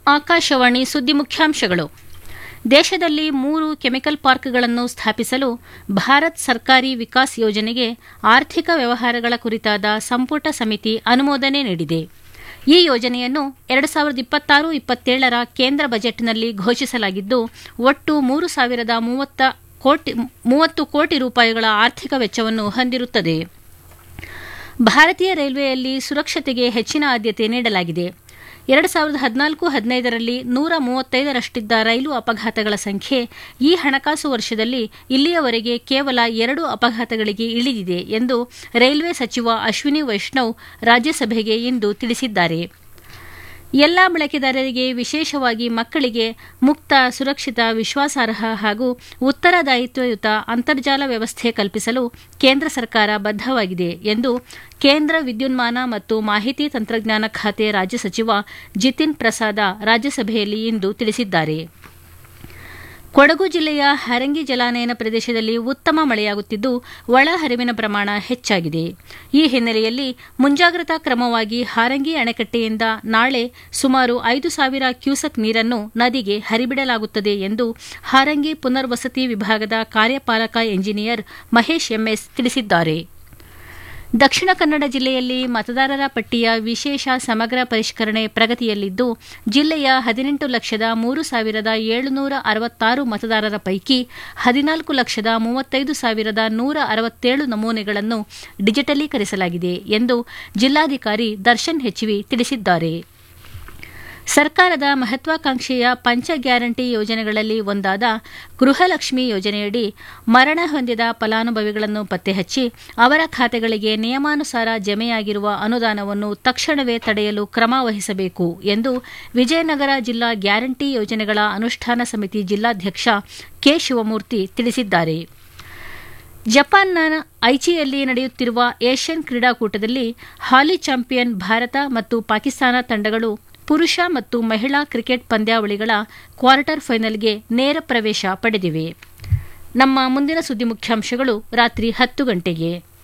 ಆಕಾಶವಾಣಿ ಸುದ್ದಿ ಮುಖ್ಯಾಂಶಗಳು ದೇಶದಲ್ಲಿ ಮೂರು ಕೆಮಿಕಲ್ ಪಾರ್ಕ್ಗಳನ್ನು ಸ್ಥಾಪಿಸಲು ಭಾರತ್ ಸರ್ಕಾರಿ ವಿಕಾಸ್ ಯೋಜನೆಗೆ ಆರ್ಥಿಕ ವ್ಯವಹಾರಗಳ ಕುರಿತಾದ ಸಂಪುಟ ಸಮಿತಿ ಅನುಮೋದನೆ ನೀಡಿದೆ ಈ ಯೋಜನೆಯನ್ನು ಎರಡು ಸಾವಿರದ ಇಪ್ಪತ್ತಾರು ಇಪ್ಪತ್ತೇಳರ ಕೇಂದ್ರ ಬಜೆಟ್ನಲ್ಲಿ ಘೋಷಿಸಲಾಗಿದ್ದು ಒಟ್ಟು ಮೂರು ಸಾವಿರದ ಮೂವತ್ತ ಕೋಟಿ ಮೂವತ್ತು ಕೋಟಿ ರೂಪಾಯಿಗಳ ಆರ್ಥಿಕ ವೆಚ್ಚವನ್ನು ಹೊಂದಿರುತ್ತದೆ ಭಾರತೀಯ ರೈಲ್ವೆಯಲ್ಲಿ ಸುರಕ್ಷತೆಗೆ ಹೆಚ್ಚಿನ ಆದ್ಯತೆ ನೀಡಲಾಗಿದೆ ಎರಡು ಸಾವಿರದ ಹದಿನಾಲ್ಕು ಹದಿನೈದರಲ್ಲಿ ನೂರ ಮೂವತ್ತೈದರಷ್ಟಿದ್ದ ರೈಲು ಅಪಘಾತಗಳ ಸಂಖ್ಯೆ ಈ ಹಣಕಾಸು ವರ್ಷದಲ್ಲಿ ಇಲ್ಲಿಯವರೆಗೆ ಕೇವಲ ಎರಡು ಅಪಘಾತಗಳಿಗೆ ಇಳಿದಿದೆ ಎಂದು ರೈಲ್ವೆ ಸಚಿವ ಅಶ್ವಿನಿ ವೈಷ್ಣವ್ ರಾಜ್ಯಸಭೆಗೆ ಇಂದು ತಿಳಿಸಿದ್ದಾರೆ ಎಲ್ಲಾ ಬಳಕೆದಾರರಿಗೆ ವಿಶೇಷವಾಗಿ ಮಕ್ಕಳಿಗೆ ಮುಕ್ತ ಸುರಕ್ಷಿತ ವಿಶ್ವಾಸಾರ್ಹ ಹಾಗೂ ಉತ್ತರದಾಯಿತ್ವಯುತ ಅಂತರ್ಜಾಲ ವ್ಯವಸ್ಥೆ ಕಲ್ಪಿಸಲು ಕೇಂದ್ರ ಸರ್ಕಾರ ಬದ್ಧವಾಗಿದೆ ಎಂದು ಕೇಂದ್ರ ವಿದ್ಯುನ್ಮಾನ ಮತ್ತು ಮಾಹಿತಿ ತಂತ್ರಜ್ಞಾನ ಖಾತೆ ರಾಜ್ಯ ಸಚಿವ ಜಿತಿನ್ ಪ್ರಸಾದ ರಾಜ್ಯಸಭೆಯಲ್ಲಿ ಇಂದು ತಿಳಿಸಿದ್ದಾರೆ ಕೊಡಗು ಜಿಲ್ಲೆಯ ಹರಂಗಿ ಜಲಾನಯನ ಪ್ರದೇಶದಲ್ಲಿ ಉತ್ತಮ ಮಳೆಯಾಗುತ್ತಿದ್ದು ಒಳಹರಿವಿನ ಪ್ರಮಾಣ ಹೆಚ್ಚಾಗಿದೆ ಈ ಹಿನ್ನೆಲೆಯಲ್ಲಿ ಮುಂಜಾಗ್ರತಾ ಕ್ರಮವಾಗಿ ಹಾರಂಗಿ ಅಣೆಕಟ್ಟೆಯಿಂದ ನಾಳೆ ಸುಮಾರು ಐದು ಸಾವಿರ ಕ್ಯೂಸೆಕ್ ನೀರನ್ನು ನದಿಗೆ ಹರಿಬಿಡಲಾಗುತ್ತದೆ ಎಂದು ಹಾರಂಗಿ ಪುನರ್ವಸತಿ ವಿಭಾಗದ ಕಾರ್ಯಪಾಲಕ ಎಂಜಿನಿಯರ್ ಮಹೇಶ್ ಎಂಎಸ್ ತಿಳಿಸಿದ್ದಾರೆ ದಕ್ಷಿಣ ಕನ್ನಡ ಜಿಲ್ಲೆಯಲ್ಲಿ ಮತದಾರರ ಪಟ್ಟಿಯ ವಿಶೇಷ ಸಮಗ್ರ ಪರಿಷ್ಕರಣೆ ಪ್ರಗತಿಯಲ್ಲಿದ್ದು ಜಿಲ್ಲೆಯ ಹದಿನೆಂಟು ಲಕ್ಷದ ಮೂರು ಸಾವಿರದ ಏಳುನೂರ ಅರವತ್ತಾರು ಮತದಾರರ ಪೈಕಿ ಹದಿನಾಲ್ಕು ಲಕ್ಷದ ಮೂವತ್ತೈದು ಸಾವಿರದ ನೂರ ಅರವತ್ತೇಳು ನಮೂನೆಗಳನ್ನು ಡಿಜಿಟಲೀಕರಿಸಲಾಗಿದೆ ಎಂದು ಜಿಲ್ಲಾಧಿಕಾರಿ ದರ್ಶನ್ ಹೆಚ್ವಿ ತಿಳಿಸಿದ್ದಾರೆ ಸರ್ಕಾರದ ಮಹತ್ವಾಕಾಂಕ್ಷೆಯ ಪಂಚ ಗ್ಯಾರಂಟಿ ಯೋಜನೆಗಳಲ್ಲಿ ಒಂದಾದ ಗೃಹಲಕ್ಷ್ಮಿ ಯೋಜನೆಯಡಿ ಮರಣ ಹೊಂದಿದ ಫಲಾನುಭವಿಗಳನ್ನು ಪತ್ತೆಹಚ್ಚಿ ಅವರ ಖಾತೆಗಳಿಗೆ ನಿಯಮಾನುಸಾರ ಜಮೆಯಾಗಿರುವ ಅನುದಾನವನ್ನು ತಕ್ಷಣವೇ ತಡೆಯಲು ಕ್ರಮ ವಹಿಸಬೇಕು ಎಂದು ವಿಜಯನಗರ ಜಿಲ್ಲಾ ಗ್ಯಾರಂಟಿ ಯೋಜನೆಗಳ ಅನುಷ್ಠಾನ ಸಮಿತಿ ಜಿಲ್ಲಾಧ್ಯಕ್ಷ ಕೆ ಶಿವಮೂರ್ತಿ ತಿಳಿಸಿದ್ದಾರೆ ಜಪಾನ್ನ ಐಚಿಯಲ್ಲಿ ನಡೆಯುತ್ತಿರುವ ಏಷ್ಯನ್ ಕ್ರೀಡಾಕೂಟದಲ್ಲಿ ಹಾಲಿ ಚಾಂಪಿಯನ್ ಭಾರತ ಮತ್ತು ಪಾಕಿಸ್ತಾನ ತಂಡಗಳು ಪುರುಷ ಮತ್ತು ಮಹಿಳಾ ಕ್ರಿಕೆಟ್ ಪಂದ್ಯಾವಳಿಗಳ ಕ್ವಾರ್ಟರ್ ಫೈನಲ್ಗೆ ನೇರ ಪ್ರವೇಶ ಪಡೆದಿವೆ ನಮ್ಮ ಮುಂದಿನ ಸುದ್ದಿ ಮುಖ್ಯಾಂಶಗಳು ರಾತ್ರಿ ಹತ್ತು ಗಂಟೆಗೆ